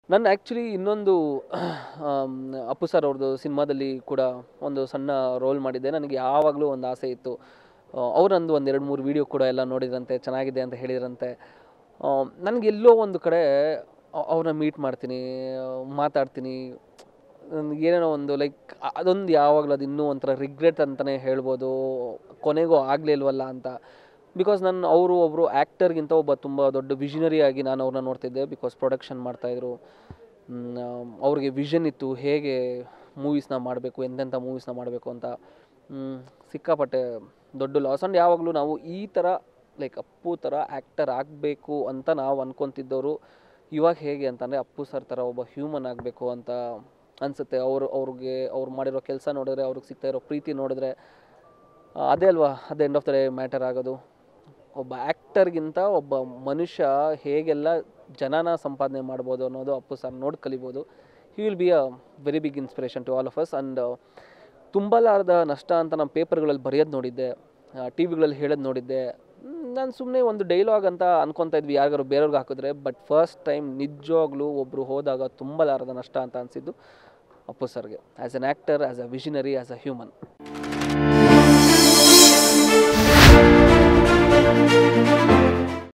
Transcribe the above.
ನನ್ನ ಆ್ಯಕ್ಚುಲಿ ಇನ್ನೊಂದು am, Appu sir ಅವ್ರದ್ದು ಸಿನಿಮಾದಲ್ಲಿ ಕೂಡ ಒಂದು ಸಣ್ಣ ರೋಲ್ ಮಾಡಿದ್ದೆ ನನಗೆ ಯಾವಾಗಲೂ ಒಂದು ಆಸೆ ಇತ್ತು ಆ, ಅವರಂದು ಒಂದು ಎರಡು ಮೂರು ವೀಡಿಯೋ ಕೂಡ ಎಲ್ಲ ನೋಡಿದ್ರಂತೆ ಚೆನ್ನಾಗಿದೆ ಅಂತ ಹೇಳಿದ್ರಂತೆ ನನಗೆ ಎಲ್ಲೋ ಒಂದು ಕಡೆ ಅ- ಅವ್ರನ್ನ ಮೀಟ್ ಮಾಡ್ತೀನಿ ಆ, ಮಾತಾಡ್ತೀನಿ ನನ್ಗೆ ಏನೇನೋ ಒಂದು ಲೈಕ್ ಅದೊಂದು ಯಾವಾಗಲೂ ಅದು ಇನ್ನೂ ಒಂಥರ ರಿಗ್ರೆಟ್ ಅಂತಲೇ ಹೇಳ್ಬೋದು ಕೊನೆಗೂ ಆಗಲಿಲ್ವಲ್ಲ ಅಂತ ಬಿಕಾಸ್ ನಾನು ಅವರು ಒಬ್ಬರು ಆ್ಯಕ್ಟರ್ಗಿಂತ ಒಬ್ಬ ತುಂಬ ದೊಡ್ಡ ವಿಷನರಿ ಆಗಿ ನಾನು ಅವ್ರನ್ನ ನೋಡ್ತಿದ್ದೆ ಬಿಕಾಸ್ ಪ್ರೊಡಕ್ಷನ್ ಮಾಡ್ತಾಯಿದ್ರು ಅವ್ರಿಗೆ ವಿಷನ್ ಇತ್ತು ಹೇಗೆ ಮೂವೀಸ್ನ ಮಾಡಬೇಕು ಎಂತೆಂಥ ಮೂವೀಸ್ನ ಮಾಡಬೇಕು ಅಂತ ಮ್, ಸಿಕ್ಕಾಪಟ್ಟೆ ದೊಡ್ಡ ಲಾಸ್ ಆ್ಯಂಡ್ ಯಾವಾಗಲೂ ನಾವು ಈ ಥರ ಲೈಕ್ ಅಪ್ಪು ಥರ ಆ್ಯಕ್ಟರ್ ಆಗಬೇಕು ಅಂತ ನಾವು ಅನ್ಕೊತಿದ್ದವರು ಇವಾಗ ಹೇಗೆ ಅಂತಂದರೆ ಅಪ್ಪು ಸರ್ ಥರ ಒಬ್ಬ ಹ್ಯೂಮನ್ ಆಗಬೇಕು ಅಂತ ಅನಿಸುತ್ತೆ ಅವರು ಅವ್ರಿಗೆ ಅವ್ರು ಮಾಡಿರೋ ಕೆಲಸ ನೋಡಿದ್ರೆ ಅವ್ರಿಗೆ ಸಿಗ್ತಾ ಇರೋ ಪ್ರೀತಿ ನೋಡಿದ್ರೆ ಆ, ಅದೇ ಅಲ್ವಾ at end of the day matter ಆಗೋದು ಒಬ್ಬ ಆ್ಯಕ್ಟರ್ಗಿಂತ ಒಬ್ಬ ಮನುಷ್ಯ ಹೇಗೆಲ್ಲ ಜನನ ಸಂಪಾದನೆ ಮಾಡ್ಬೋದು ಅನ್ನೋದು ಅಪ್ಪು ಸರ್ ನೋಡಿ ಕಲಿಬೋದು he will be a very big inspiration to all of us and ತುಂಬಲಾರದ ನಷ್ಟ ಅಂತ ನಮ್ಮ ಪೇಪರ್ಗಳಲ್ಲಿ ಬರೆಯೋದು ನೋಡಿದ್ದೆ ಟಿ ವಿಗಳಲ್ಲಿ ಹೇಳೋದು ನೋಡಿದ್ದೆ ನಾನು ಸುಮ್ಮನೆ ಒಂದು ಡೈಲಾಗ್ ಅಂತ ಅನ್ಕೊತಾ ಇದ್ವಿ ಯಾರಿಗಾರು ಬೇರೆಯವ್ರಿಗೆ ಹಾಕಿದ್ರೆ ಬಟ್ ಫಸ್ಟ್ ಟೈಮ್ ನಿಜವಾಗ್ಲೂ ಒಬ್ಬರು ಹೋದಾಗ ತುಂಬಲಾರದ ನಷ್ಟ ಅಂತ ಅನಿಸಿದ್ದು ಅಪ್ಪು ಸರ್ಗೆ as an actor as a visionary as a human